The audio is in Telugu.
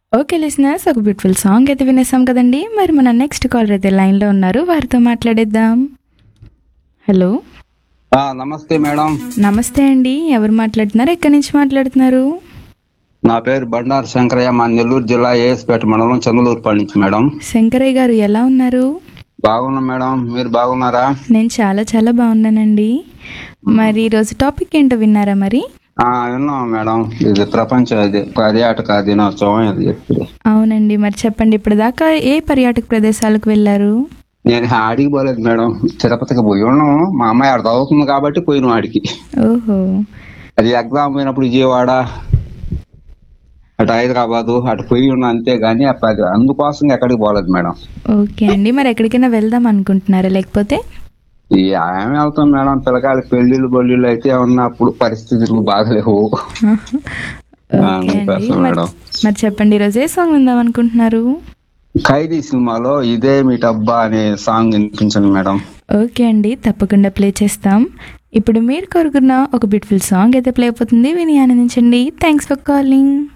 ఓకే లిసినర్స్ ఒక బ్యూటిఫుల్ సాంగ్ అయితే వినేసాం కదండి మరి మన నెక్స్ట్ కాలర్ అయితే లైన్లో ఉన్నారు వారితో మాట్లాడేద్దాం హలో ఆ, నమస్తే మేడం నమస్తే అండి ఎవరు మాట్లాడుతున్నారు ఎక్కడి నుంచి మాట్లాడుతున్నారు నా పేరు బండారు శంకరయ్య మా నెల్లూరు జిల్లా ఏఎస్పేట మండలం చంద్రలూరుపాడు నుంచి మేడం శంకరయ్య గారు ఎలా ఉన్నారు బాగున్నాం మేడం మీరు బాగున్నారా నేను చాలా చాలా బాగున్నానండి మరి ఈరోజు టాపిక్ ఏంటో విన్నారా మరి ఆ విన్నాం మేడం ఇది ప్రపంచ ఇది పర్యాటక దినోత్సవం ఇది చెప్పి అవునండి మరి చెప్పండి ఇప్పటిదాకా ఏ పర్యాటక ప్రదేశాలకు వెళ్ళారు నేను ఆడికి పోలేదు మేడం తిరుపతికి పోయి ఉన్నాము మా అమ్మాయి ఆడ చదువుతుంది కాబట్టి పోయిన ఆడికి ఓహో అది ఎగ్జామ్ పోయినప్పుడు విజయవాడ అటు హైదరాబాదు అటు పోయి ఉన్నా అంతే గానీ అప్పుడు అది అందుకోసం ఎక్కడికి పోలేదు మేడం ఓకే అండి మరి ఎక్కడికైనా వెళ్దాం అనుకుంటున్నారా లేకపోతే ఈ ఏమి వెళ్తాం మేడం పిల్లకాయలు పెళ్లిళ్ళు బొల్లిళ్ళు అయితే ఉన్నప్పుడు పరిస్థితులు బాగలేవు ఓకే అండి అందుకోసం మరి మేడం మరి చెప్పండి ఈరోజు ఏ సాంగ్ విందాం అనుకుంటున్నారు ఖైదీ సినిమాలో ఇదే మీ డబ్బా అనే సాంగ్ వినిపించండి మేడం ఓకే అండి తప్పకుండా ప్లే చేస్తాం ఇప్పుడు మీరు కోరుకున్న ఒక బ్యూటిఫుల్ సాంగ్ అయితే ప్లే అయిపోతుంది విని ఆనందించండి థ్యాంక్స్ ఫర్ కాలింగ్